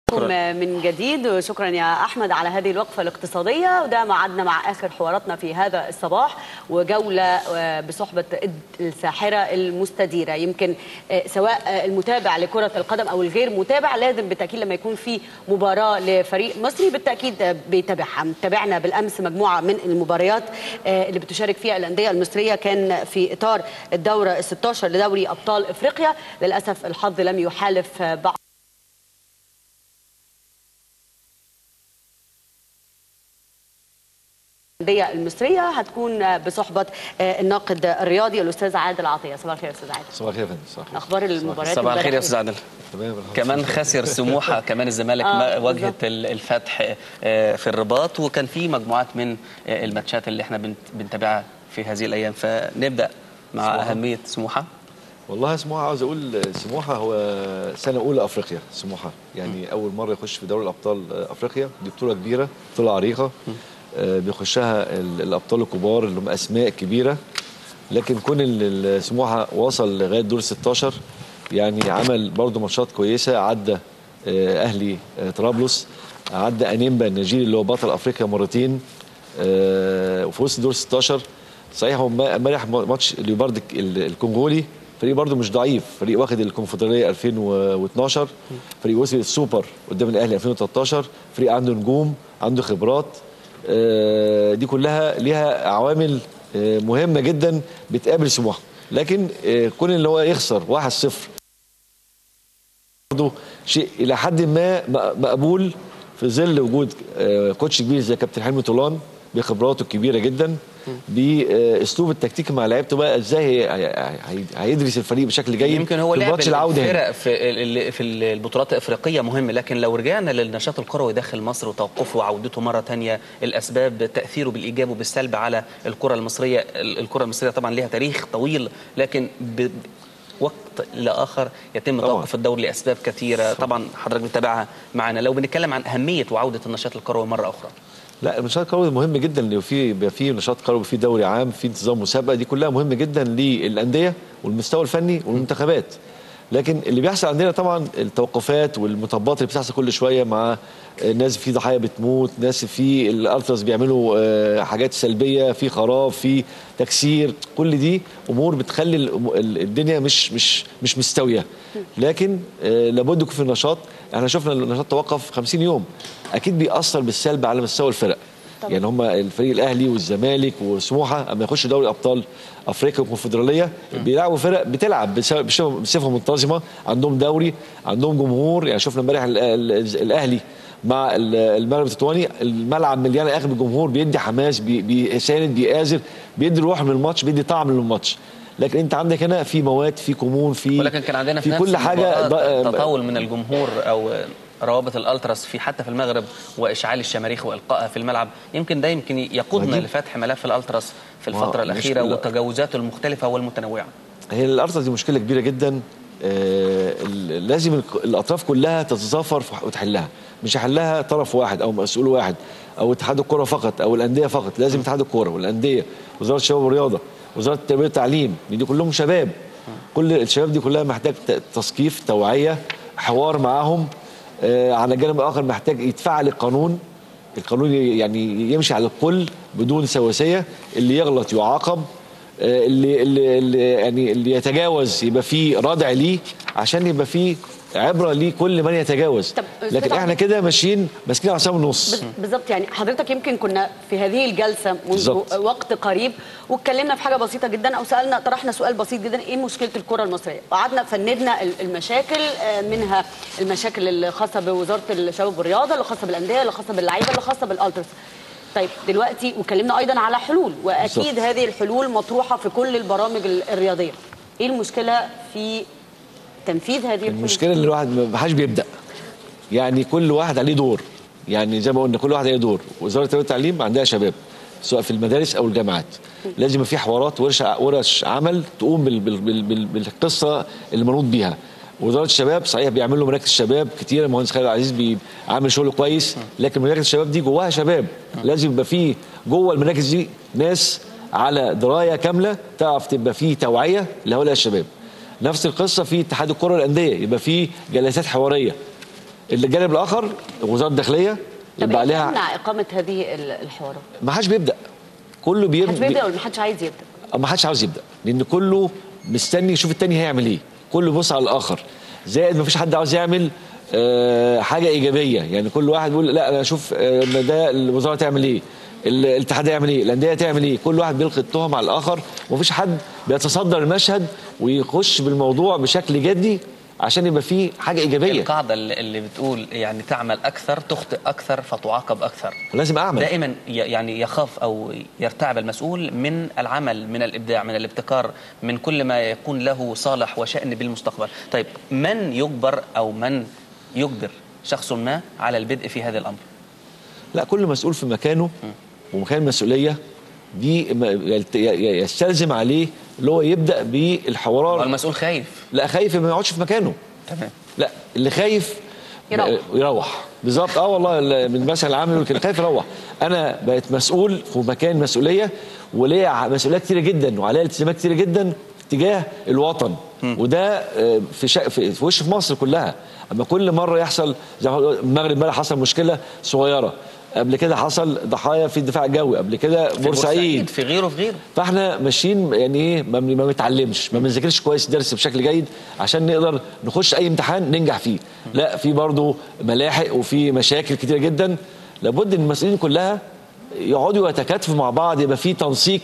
شكرا. من جديد وشكرا يا احمد على هذه الوقفه الاقتصاديه وده معدنا مع اخر حواراتنا في هذا الصباح وجوله بصحبه الساحره المستديره يمكن سواء المتابع لكره القدم او الغير متابع لازم بالتاكيد لما يكون في مباراه لفريق مصري بالتاكيد بيتابعها تابعنا بالامس مجموعه من المباريات اللي بتشارك فيها الانديه المصريه كان في اطار الدوره ال 16 لدوري ابطال افريقيا للاسف الحظ لم يحالف بعض الأندية المصرية هتكون بصحبة الناقد الرياضي الأستاذ عادل عطية صباح الخير يا أستاذ عادل صباح الخير يا فندم صباح أخبار المباريات صباح الخير يا أستاذ عادل تمام كمان خسر سموحة كمان الزمالك آه، واجهت بالظبط. الفتح في الرباط وكان في مجموعات من الماتشات اللي احنا بنت- بنتابعها في هذه الأيام فنبدأ مع سموحة. أهمية سموحة والله سموحه عاوز اقول سموحه هو سنه اولى افريقيا سموحه يعني اول مره يخش في دوري الابطال افريقيا دي بطوله كبيره بطوله عريقه آه، بيخشها ال- الابطال الكبار اللي هم اسماء كبيره لكن كون ال- ال- سموحه وصل لغايه دور 16 يعني عمل برضه ماتشات كويسه عدى آه، اهلي آه، طرابلس عدى انيمبا النيجيري اللي هو بطل افريقيا مرتين آه، وفي وسط دور 16 صحيح هو م- امبارح ماتش ليوبارد ال- الكونغولي فريق برضه مش ضعيف فريق واخد الكونفدراليه 2012 فريق وصل السوبر قدام الاهلي 2013 فريق عنده نجوم عنده خبرات آه، دي كلها ليها عوامل آه، مهمه جدا بتقابل سموحه لكن آه، كون اللي هو يخسر 1-0 برضه شيء الى حد ما م- مقبول في ظل وجود آه، كوتش كبير زي كابتن حلمي طولان بخبراته الكبيره جدا باسلوب التكتيك مع لعيبته بقى ازاي هي- هي- هي- هيدرس الفريق بشكل جيد يمكن هو في لعب ماتش العوده هنا. الفرق في ال- في البطولات الافريقيه مهم لكن لو رجعنا للنشاط الكروي داخل مصر وتوقفه وعودته مره ثانيه الاسباب تاثيره بالايجاب وبالسلب على الكره المصريه ال- الكره المصريه طبعا ليها تاريخ طويل لكن ب وقت لاخر يتم طبعاً. توقف الدوري لاسباب كثيره طبعا حضرتك بتتابعها معنا لو بنتكلم عن اهميه وعوده النشاط الكروي مره اخرى لا النشاط الكروي مهم جدا لو في يبقى في نشاط كروي في دوري عام في انتظام مسابقه دي كلها مهمه جدا للانديه والمستوى الفني والمنتخبات لكن اللي بيحصل عندنا طبعا التوقفات والمطبات اللي بتحصل كل شويه مع ناس في ضحايا بتموت ناس في الالتراس بيعملوا آه، حاجات سلبيه في خراب في تكسير كل دي امور بتخلي الأم- ال- الدنيا مش مش مش مستويه لكن آه، لابد يكون في نشاط احنا شفنا النشاط توقف 50 يوم اكيد بيأثر بالسلب على مستوى الفرق طبعا. يعني هم الفريق الاهلي والزمالك وسموحه اما يخشوا دوري ابطال افريقيا والكونفدراليه بيلعبوا فرق بتلعب بسبب- بسبب- بصفه منتظمه عندهم دوري عندهم جمهور يعني شفنا امبارح ال- ال- الاهلي مع ال- المغرب التطواني الملعب مليان اخر بالجمهور بيدي حماس بي- بيساند بيآزر بيدي روح من الماتش بيدي طعم للماتش لكن انت عندك هنا في مواد في كمون في ولكن كان عندنا في, في نفس كل حاجه المباراة ض- تطاول من الجمهور او روابط الالتراس في حتى في المغرب واشعال الشماريخ والقائها في الملعب يمكن ده يمكن يقودنا ودي- لفتح ملف الالتراس في ما- الفتره مش- الاخيره لا. وتجاوزاته المختلفه والمتنوعه هي الارتراس دي مشكله كبيره جدا آه، ال- لازم الك- الاطراف كلها تتظافر في- وتحلها مش يحلها طرف واحد او مسؤول واحد او اتحاد الكره فقط او الانديه فقط لازم اتحاد الكره والانديه وزاره الشباب والرياضه وزاره التربيه والتعليم دي كلهم شباب كل الشباب دي كلها محتاج ت- تثقيف توعيه حوار معاهم آه، على الجانب الاخر محتاج يتفعل القانون القانون يعني يمشي على الكل بدون سواسيه اللي يغلط يعاقب آه، اللي اللي اللي يعني اللي يتجاوز يبقى فيه ردع ليه عشان يبقى فيه عبره لكل من يتجاوز طب أستاذ لكن احنا عبد- كده ماشيين ماسكين عصام النص بز- بالظبط يعني حضرتك يمكن كنا في هذه الجلسه منذ بالظبط. وقت قريب واتكلمنا في حاجه بسيطه جدا او سالنا طرحنا سؤال بسيط جدا ايه مشكله الكره المصريه؟ وقعدنا فندنا ال- المشاكل آه، منها المشاكل اللي خاصه بوزاره الشباب والرياضه اللي خاصه بالانديه اللي خاصه باللعيبه اللي خاصه بالالترس. طيب دلوقتي واتكلمنا ايضا على حلول واكيد بالظبط. هذه الحلول مطروحه في كل البرامج ال- الرياضيه. ايه المشكله في تنفيذ هذه الحلول؟ المشكله ان الواحد ما حدش بيبدا يعني كل واحد عليه دور يعني زي ما قلنا كل واحد عليه دور وزاره التربيه والتعليم عندها شباب سواء في المدارس او الجامعات لازم يبقى في حوارات ورش ورش عمل تقوم بال بال بال بال بالقصه اللي منوط بيها وزاره الشباب صحيح بيعملوا مراكز شباب كتيره المهندس خالد عزيز بيعمل شغل كويس لكن مراكز الشباب دي جواها شباب لازم يبقى في جوه المراكز دي ناس على درايه كامله تعرف تبقى في توعيه لهؤلاء الشباب نفس القصه في اتحاد الكره والانديه يبقى في جلسات حواريه الجانب الاخر وزاره الداخليه طب يبقى ايه عليها يمنع اقامه هذه ال- الحوارات؟ ما حدش بيبدا كله محدش بيبدا بيبدا ولا محدش عايز يبدا؟ ما حدش عاوز يبدا لان كله مستني يشوف التاني هيعمل ايه كله يبص على الاخر زائد ما فيش حد عاوز يعمل آه، حاجه ايجابيه يعني كل واحد بيقول لا انا اشوف آه، إن ده الوزاره تعمل ايه الاتحاد يعمل ايه الانديه تعمل ايه كل واحد بيلقي التهم على الاخر ومفيش حد بيتصدر المشهد ويخش بالموضوع بشكل جدي عشان يبقى فيه حاجه ايجابيه القاعده اللي اللي بتقول يعني تعمل اكثر تخطئ اكثر فتعاقب اكثر لازم اعمل دائما ي- يعني يخاف او يرتعب المسؤول من العمل من الابداع من الابتكار من كل ما يكون له صالح وشان بالمستقبل طيب من يجبر او من يجبر شخص ما على البدء في هذا الامر لا كل مسؤول في مكانه ومكان المسؤوليه دي م- يلت- ي- يستلزم عليه اللي هو يبدا بالحوار والمسؤول خايف لا خايف ما يقعدش في مكانه تمام لا اللي خايف يروح. يروح بالظبط اه والله ال- من المثل العام يقول كده خايف يروح انا بقيت مسؤول في مكان مسؤوليه وليا ع- مسؤوليات كتيره جدا وعليا التزامات كتيره جدا تجاه الوطن وده آه، في, شا... في في وش في مصر كلها اما كل مره يحصل زي ما بقول- المغرب امبارح حصل مشكله صغيره قبل كده حصل ضحايا في الدفاع الجوي قبل كده في بورسعيد في غيره في غيره فاحنا ماشيين يعني ايه ما ما بنتعلمش ما بنذاكرش كويس درس بشكل جيد عشان نقدر نخش اي امتحان ننجح فيه لا في برضه ملاحق وفي مشاكل كتيره جدا لابد ان المسؤولين كلها يقعدوا يتكاتفوا مع بعض يبقى في تنسيق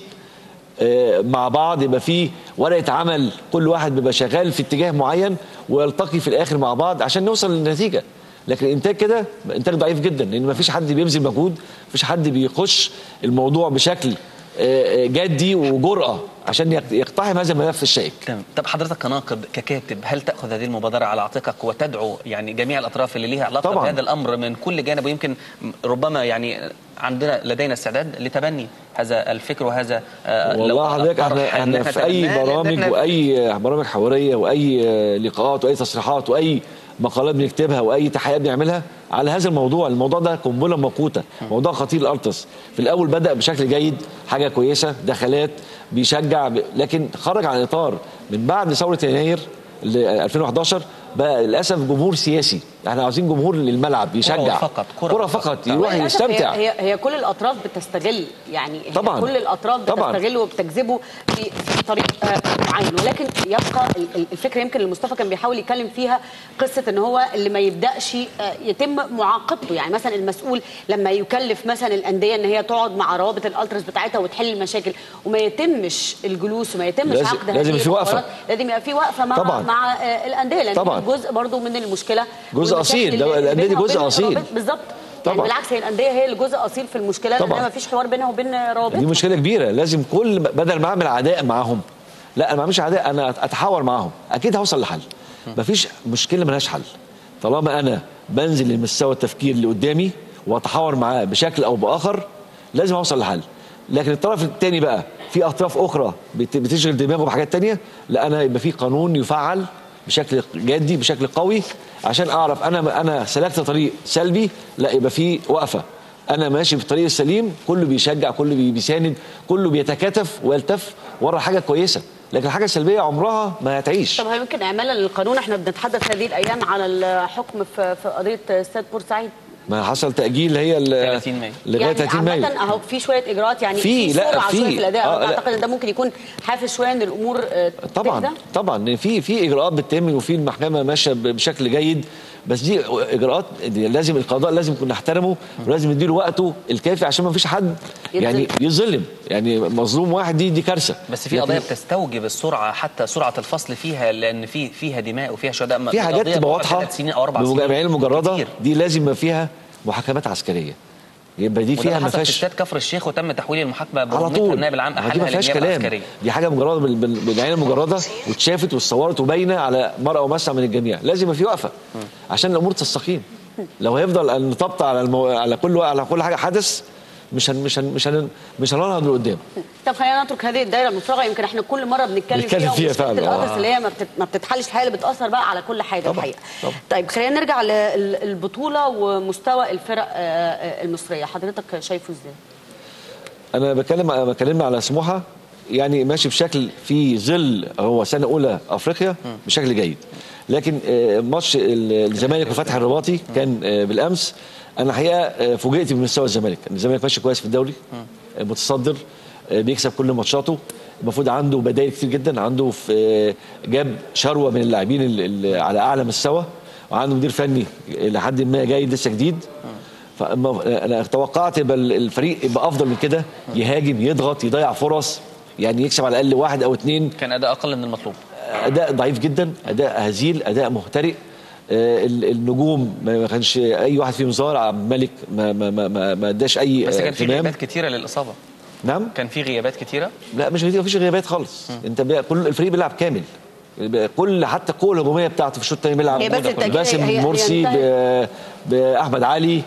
آه، مع بعض يبقى في ورقه عمل كل واحد بيبقى شغال في اتجاه معين ويلتقي في الاخر مع بعض عشان نوصل للنتيجه لكن الانتاج كده انتاج ضعيف جدا لان ما فيش حد بيبذل مجهود ما فيش حد بيخش الموضوع بشكل آه، آه، جدي وجرأه عشان يق- يقتحم هذا الملف الشائك تمام طب حضرتك كناقد ككاتب هل تاخذ هذه المبادره على عاتقك وتدعو يعني جميع الاطراف اللي ليها علاقه طبعاً. بهذا الامر من كل جانب ويمكن ربما يعني عندنا لدينا استعداد لتبني هذا الفكر وهذا آه، لو والله حضرتك طرح احنا إن احنا في اي نتبناه، لأن برامج إحنا واي برامج حواريه واي آه، لقاءات واي تصريحات واي مقالات بنكتبها واي تحقيقات بنعملها على هذا الموضوع الموضوع ده قنبله موقوته موضوع خطير الارتس في الاول بدا بشكل جيد حاجه كويسه دخلات بيشجع ب... لكن خرج عن الاطار من بعد ثوره يناير ل 2011 بقى للاسف جمهور سياسي احنا عاوزين جمهور للملعب يشجع فقط، كرة كرة فقط. فقط يروح وللأسف يستمتع هي, هي, هي كل الاطراف بتستغل يعني هي طبعاً. كل الاطراف طبعاً. بتستغله وبتجذبه في, في طريق آه، معين ولكن يبقى ال- ال- الفكره يمكن اللي مصطفى كان بيحاول يتكلم فيها قصه ان هو اللي ما يبداش آه، يتم معاقبته يعني مثلا المسؤول لما يكلف مثلا الانديه ان هي تقعد مع روابط الالترس بتاعتها وتحل المشاكل وما يتمش الجلوس وما يتمش لازم- عقد لازم هذه في وقفة. الحوارات، لازم يبقى في وقفه مع طبعاً. مع آه، الانديه لان طبعاً. دي جزء برضو من المشكله جزء والمشاكل أصيل. اللي- ده اللي الأندية دي بينها جزء وبين أصيل. الروابط. بالظبط يعني طبعاً. بالعكس هي الانديه هي اللي جزء اصيل في المشكله طبعاً. لان ما فيش حوار بينها وبين روابط دي مشكله كبيره لازم كل بدل ما اعمل عداء معاهم لا انا ما اعملش عداء انا اتحاور معاهم اكيد هوصل لحل مفيش مشكله ملهاش حل طالما انا بنزل لمستوى التفكير اللي قدامي واتحاور معاه بشكل او باخر لازم اوصل لحل لكن الطرف الثاني بقى في اطراف اخرى بت- بتشغل دماغه بحاجات تانية لا انا يبقى في قانون يفعل بشكل جدي بشكل قوي عشان اعرف انا انا سلكت طريق سلبي لا يبقى في وقفه انا ماشي في الطريق السليم كله بيشجع كله بي- بيساند كله بيتكاتف ويلتف ورا حاجه كويسه لكن الحاجه السلبيه عمرها ما هتعيش طب هل يمكن اعمالا للقانون احنا بنتحدث هذه الايام على الحكم في في قضيه استاد بورسعيد ما حصل تاجيل هي ال- 30 مايو. لغايه يعني 30 مايو عامة اهو في شويه اجراءات يعني في- لا، سرعه في. شويه في الاداء آه، أنا لا. اعتقد ان ده ممكن يكون حافز شويه ان الامور آه، طبعا تهدى. طبعا في في اجراءات بتتم وفي المحكمه ماشيه ب- بشكل جيد بس دي اجراءات دي لازم القضاء لازم يكون نحترمه ولازم نديله وقته الكافي عشان ما فيش حد يعني يتظلم. يظلم يعني مظلوم واحد دي دي كارثه بس في لكن قضايا بتستوجب السرعه حتى سرعه الفصل فيها لان في فيها دماء وفيها شهداء في حاجات قضية تبقى بتقعد واضحه ثلاث سنين او اربع سنين بالمجامعين المجرده كتير. دي لازم يبقى فيها محاكمات عسكريه يبقى دي وده فيها اللي ما حصل في فيهاش استاد كفر الشيخ وتم تحويل المحاكمه على برمتها طول النائب العام ما دي احالها ما فيهاش للنيابه كلام العسكريه دي حاجه مجرده بال- بال- بالعين المجرده واتشافت واتصورت وباينه على مرأى ومسمع من الجميع لازم يبقى في وقفه عشان الامور تستقيم لو هيفضل نطبط على المو... على كل على كل حاجه حدث مش هن... مش هن... مش هن... مش هننهض لقدام طب خلينا نترك هذه الدائره المفرغه يمكن احنا كل مره بنتكلم بنتكلم فيها فيها ومشكلة فعلا، القدس آه. اللي هي ما, بتت... ما بتتحلش الحقيقه اللي بتاثر بقى على كل حاجه طبعاً، الحقيقه طبعاً. طيب خلينا نرجع للبطوله ومستوى الفرق آه، آه، المصريه حضرتك شايفه ازاي انا بتكلم بكلمنا على سموحه يعني ماشي بشكل في ظل هو سنه اولى افريقيا بشكل جيد لكن آه، ماتش ال- الزمالك وفتح الرباطي كان آه، بالامس انا الحقيقه آه، فوجئت بمستوى الزمالك الزمالك ماشي كويس في الدوري آه، متصدر آه، بيكسب كل ماتشاته المفروض عنده بدائل كتير جدا عنده في آه، جاب شروه من اللاعبين ال- ال- على اعلى مستوى وعنده مدير فني لحد ما جيد لسه جديد فأما انا توقعت يبقى الفريق يبقى افضل من كده يهاجم يضغط يضيع فرص يعني يكسب على الاقل واحد او اثنين كان اداء اقل من المطلوب اداء ضعيف جدا اداء هزيل اداء مهترئ آه، ال- النجوم ما ما كانش اي واحد فيهم ظاهر عبد الملك ما ما ما ما, ما اداش اي بس آه، كان في اهتمام غيابات كتيره للاصابه نعم كان في غيابات كتيره لا مش ما فيش غيابات خالص انت بي- كل الفريق بيلعب كامل كل حتى القوه الهجوميه بتاعته في الشوط الثاني بيلعب هي بس التأكيد باسم هي- هي مرسي انتهت. ب- باحمد علي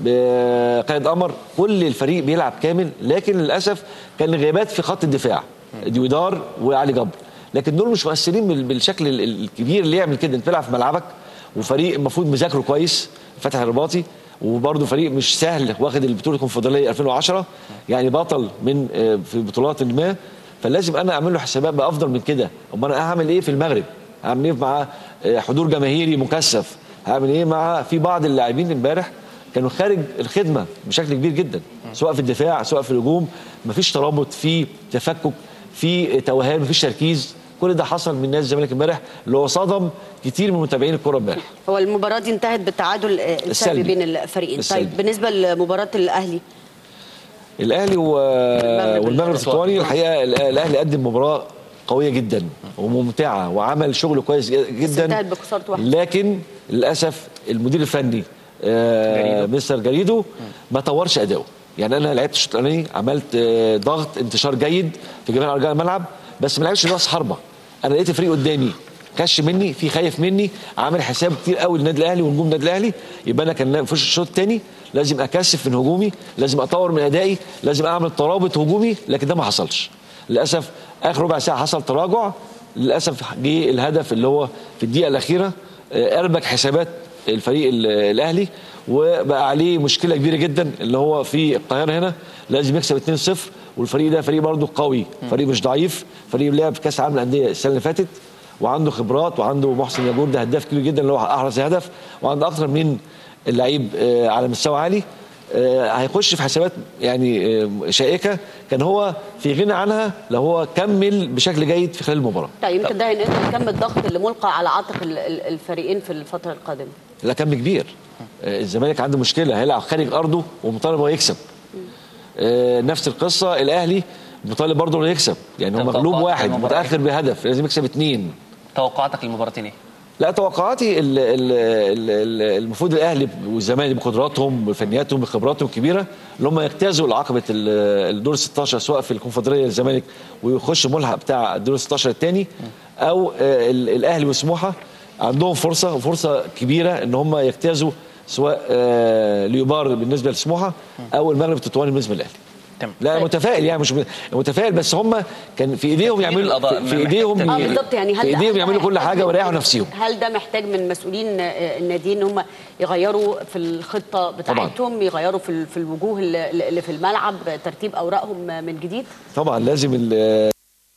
بقائد قمر كل الفريق بيلعب كامل لكن للاسف كان الغيابات في خط الدفاع ديودار وعلي جبر لكن دول مش مؤثرين بال- بالشكل ال- ال- الكبير اللي يعمل كده انت بتلعب في ملعبك وفريق المفروض مذاكره كويس فتح الرباطي وبرضه فريق مش سهل واخد البطوله الكونفدراليه 2010 يعني بطل من آه، في بطولات ما فلازم انا اعمل له حسابات بقى افضل من كده امال انا هعمل ايه في المغرب هعمل ايه مع آه، حضور جماهيري مكثف هعمل ايه مع في بعض اللاعبين امبارح كانوا خارج الخدمه بشكل كبير جدا سواء في الدفاع سواء في الهجوم مفيش ترابط في تفكك في توهان مفيش تركيز كل ده حصل من نادي الزمالك امبارح اللي هو صدم كتير من متابعين الكوره امبارح هو المباراة دي انتهت بالتعادل آه، السلبي السلبي. بين الفريقين السلبي. طيب بالنسبة لمباراة الأهلي الاهلي و... والمغرب الأسوأ. التطواني الحقيقه الأ- الاهلي قدم مباراه قويه جدا وممتعه وعمل شغل كويس ج- جدا انتهت بخسارة واحد. لكن للاسف المدير الفني آه جريدو. مستر جريدو ما طورش اداؤه يعني انا لعبت الشوط الاولاني عملت آه ضغط انتشار جيد في جميع ارجاء الملعب بس ما لعبش راس حربه انا لقيت الفريق قدامي كش مني في خايف مني عامل حساب كتير قوي للنادي الاهلي ونجوم النادي الاهلي يبقى انا كان في الشوط الثاني لازم اكثف من هجومي لازم اطور من ادائي لازم اعمل ترابط هجومي لكن ده ما حصلش للاسف اخر ربع ساعه حصل تراجع للاسف جه الهدف اللي هو في الدقيقه الاخيره آه، اربك حسابات الفريق ال- الاهلي وبقى عليه مشكله كبيره جدا اللي هو في القاهره هنا لازم يكسب 2-0 والفريق ده فريق برضه قوي فريق مش ضعيف فريق لعب في كاس العالم للانديه السنه اللي فاتت وعنده خبرات وعنده محسن ياجور ده هداف كبير جدا اللي هو احرز هدف وعنده اكتر من اللعيب آه، على مستوى عالي آه، هيخش في حسابات يعني آه، شائكه كان هو في غنى عنها لو هو كمل بشكل جيد في خلال المباراه طيب يمكن ده هينقل كم الضغط اللي ملقى على عاتق ال- ال- الفريقين في الفترة القادمة لا كم كبير آه، الزمالك عنده مشكله هيلعب خارج ارضه ومطالب هو يكسب آه، نفس القصه الاهلي مطالب برضه انه يكسب يعني هو طب مغلوب توقعات واحد المباراة متاخر بهدف لازم يكسب اثنين توقعاتك للمباراتين ايه؟ لا توقعاتي ال- ال- ال- ال- المفروض الاهلي والزمالك بقدراتهم بفنياتهم بخبراتهم الكبيره اللي هم يجتازوا العقبه ال- الدور 16 سواء في الكونفدراليه الزمالك ويخش ملحق بتاع الدور 16 الثاني او آه، ال- الاهلي وسموحه عندهم فرصه وفرصه كبيره ان هم يجتازوا سواء آه، ليوبار بالنسبه لسموحه او المغرب التطواني بالنسبه للاهلي تمام لا متفائل يعني مش متفائل بس هم كان في ايديهم يعملوا الأضاء. في- في ايديهم اه بالظبط يعني هل في ايديهم هل يعملوا كل محتاج حاجه من- ويريحوا نفسهم هل ده محتاج من مسؤولين آه، الناديين ان هم يغيروا في الخطة بتاعتهم يغيروا في ال- في الوجوه اللي اللي في الملعب ترتيب اوراقهم من جديد طبعا لازم ال-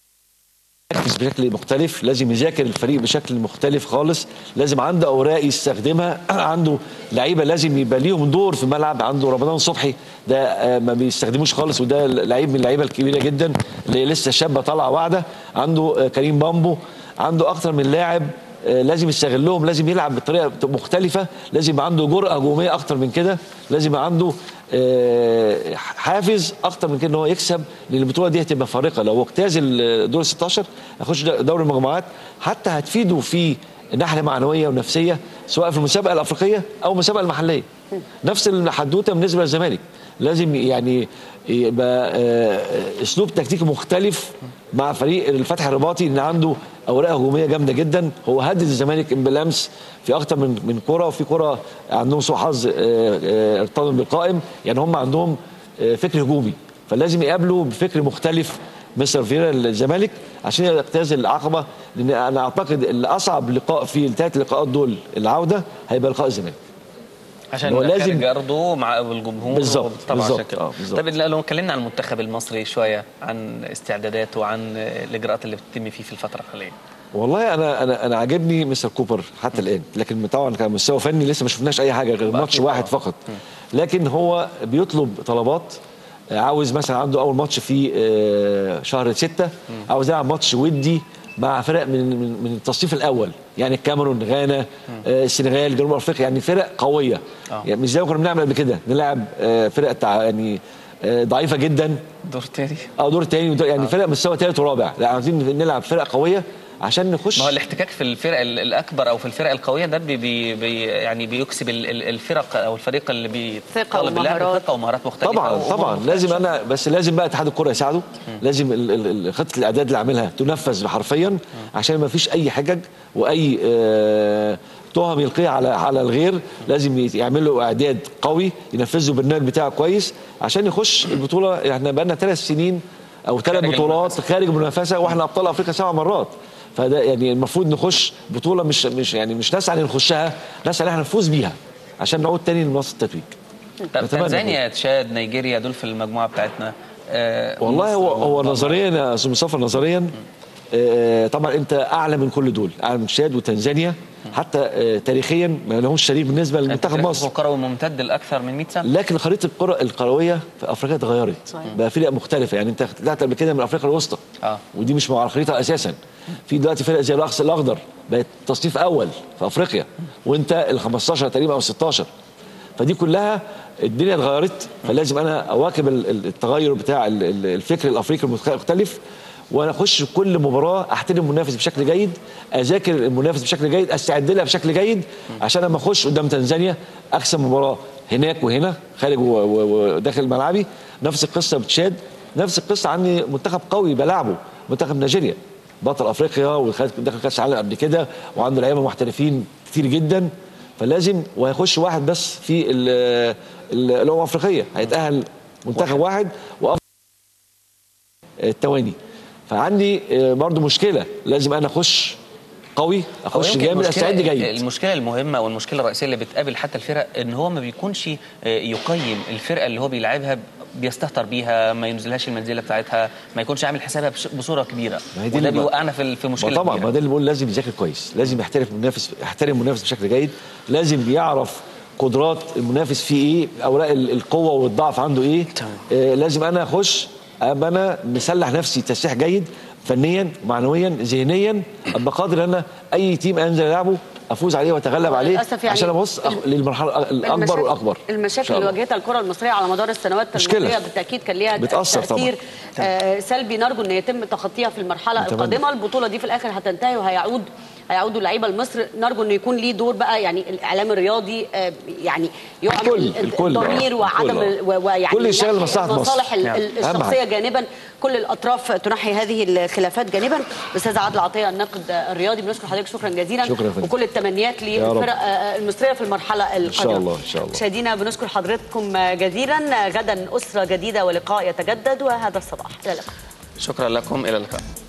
يركز بشكل مختلف لازم يذاكر الفريق بشكل مختلف خالص لازم عنده اوراق يستخدمها عنده لعيبه لازم يبقى ليهم دور في الملعب عنده رمضان صبحي ده آه، ما بيستخدموش خالص وده لعيب من اللعيبه الكبيره جدا اللي لسه شابه طالعه واعده عنده آه، كريم بامبو عنده اكتر من لاعب آه، لازم يستغلهم لازم يلعب بطريقه مختلفه لازم يبقى عنده جرأه هجوميه اكتر من كده لازم يبقى عنده آه، حافز اكتر من كده ان هو يكسب لان البطوله دي هتبقى فارقه لو اجتاز الدور 16 هيخش دوري المجموعات حتى هتفيده في ناحيه معنويه ونفسيه سواء في المسابقه الافريقيه او المسابقه المحليه نفس الحدوته بالنسبه للزمالك لازم يعني يبقى آه، اسلوب تكتيكي مختلف مع فريق الفتح الرباطي ان عنده اوراق هجوميه جامده جدا هو هدد الزمالك بالامس في اكتر من من كره وفي كره عندهم سوء حظ آه، آه، ارتضوا بالقائم يعني هم عندهم آه، فكر هجومي فلازم يقابلوا بفكر مختلف مستر فيرا الزمالك عشان يجتاز العقبه لان انا اعتقد الاصعب لقاء في الثلاث لقاءات دول العوده هيبقى لقاء الزمالك عشان هو لازم لازم ارضه مع الجمهور بالظبط، طبعا عشان بالظبط، كده آه، بالظبط. طب لو اتكلمنا عن المنتخب المصري شويه عن استعداداته وعن الاجراءات اللي بتتم فيه في الفتره الحاليه والله انا انا انا عاجبني مستر كوبر حتى الان لكن طبعا كمستوى فني لسه ما شفناش اي حاجه غير ماتش أكيد واحد طبعاً. فقط لكن هو بيطلب طلبات عاوز مثلا عنده اول ماتش في آه، شهر ستة عاوز يلعب ماتش ودي مع فرق من من من التصنيف الاول يعني الكاميرون غانا آه، السنغال جنوب افريقيا يعني فرق قويه آه. يعني مش زي ما كنا بنعمل قبل كده نلعب آه، فرق تع- يعني آه، ضعيفه جدا دور تاني او دور تاني ودور يعني فرق مستوى ثالث ورابع لا عاوزين نلعب فرق قويه عشان نخش ما هو الاحتكاك في الفرق ال- الاكبر او في الفرق القويه ده بي بي بي يعني بيكسب ال- ال- الفرق او الفريق اللي بيطالب اللعب ومهارات. بثقه ومهارات مختلفه طبعا وأمور طبعا مختلفة. لازم انا بس لازم بقى اتحاد الكره يساعده لازم ال- ال- ال- خطه الاعداد اللي عاملها تنفذ حرفيا عشان ما فيش اي حجج واي آه، تهم يلقيها على على الغير لازم يت- يعملوا اعداد قوي ينفذوا البرنامج بتاعه كويس عشان يخش البطوله احنا بقى لنا ثلاث سنين او ثلاث خارج بطولات خارج المنافسه واحنا ابطال افريقيا سبع مرات فده يعني المفروض نخش بطوله مش مش يعني مش نسعى ان نخشها نسعى ان احنا نفوز بيها عشان نعود تاني لمنصه التتويج طب نتمنى تنزانيا تشاد نيجيريا دول في المجموعه بتاعتنا آه، والله مصر هو هو وطبعاً. نظريا يا استاذ مصطفى نظريا آه، طبعا انت اعلى من كل دول اعلى من تشاد وتنزانيا حتى آه، تاريخيا ما لهمش شريك بالنسبه أنت لمنتخب تاريخك مصر الكروي ممتد لاكثر من 100 سنه لكن خريطه الكره القرويه في افريقيا اتغيرت صحيح. بقى فرق مختلفه يعني انت طلعت قبل كده من افريقيا الوسطى اه ودي مش على الخريطه اساسا في دلوقتي فرق زي الاقصى الاخضر بقت تصنيف اول في افريقيا وانت ال 15 تقريبا او 16 فدي كلها الدنيا اتغيرت فلازم انا اواكب ال- ال- التغير بتاع ال- ال- الفكر الافريقي المختلف وانا اخش كل مباراه احترم المنافس بشكل جيد اذاكر المنافس بشكل جيد استعد لها بشكل جيد عشان لما اخش قدام تنزانيا اكسب مباراه هناك وهنا خارج و- و- وداخل ملعبي نفس القصه بتشاد نفس القصه عندي منتخب قوي بلعبه منتخب نيجيريا بطل افريقيا ودخل دخل كاس العالم قبل كده وعنده لعيبه محترفين كتير جدا فلازم وهيخش واحد بس في ال- ال- الامم الافريقيه هيتاهل منتخب واحد وأف... التواني فعندي آه، برضو مشكله لازم انا اخش قوي هو اخش يمكن جامد المشكلة- استعد جيد المشكله المهمه والمشكله الرئيسيه اللي بتقابل حتى الفرق ان هو ما بيكونش آه، يقيم الفرقه اللي هو بيلعبها بيستهتر بيها ما ينزلهاش المنزله بتاعتها ما يكونش عامل حسابها بش- بصوره كبيره ما هي دي وده اللي بقى- بيوقعنا في في ما مشكله طبعا كبيرة. ما ده اللي بقول لازم يذاكر كويس لازم يحترف المنافس يحترم المنافس بشكل جيد لازم يعرف قدرات المنافس فيه ايه اوراق ال- القوه والضعف عنده ايه تمام. آه لازم انا اخش ابقى انا مسلح نفسي تسليح جيد فنيا معنويا ذهنيا ابقى قادر ان انا اي تيم انزل العبه افوز عليه واتغلب عليه للأسف يعني عشان ابص أخ... للمرحله الاكبر المشاكل- والاكبر إن المشاكل شاء اللي الله. واجهتها الكره المصريه على مدار السنوات مشكلة. الماضيه بالتاكيد كان ليها بتأثر طبعاً. تاثير آه سلبي نرجو ان يتم تخطيها في المرحله نتمنى. القادمه البطوله دي في الاخر هتنتهي وهيعود هيعودوا اللعيبه لمصر نرجو انه يكون ليه دور بقى يعني الاعلام الرياضي آه يعني يعمل الكل- الكل، آه. الضمير وعدم الكل، آه. ال- و- ويعني كل يشتغل نحي لمصلحة مصر. المصالح ال- نعم. ال- أهم الشخصيه حاجة. جانبا كل الاطراف تنحي هذه الخلافات جانبا استاذ عادل عطيه الناقد الرياضي بنشكر حضرتك شكرا جزيلا شكرا يا فندم. وكل التمنيات يا رب. للفرق آه، المصريه في المرحله القادمه شاء الله، إن شاء الله. مشاهدينا بنشكر حضرتكم جزيلا غدا اسره جديده ولقاء يتجدد وهذا الصباح الى اللقاء شكرا لكم الى اللقاء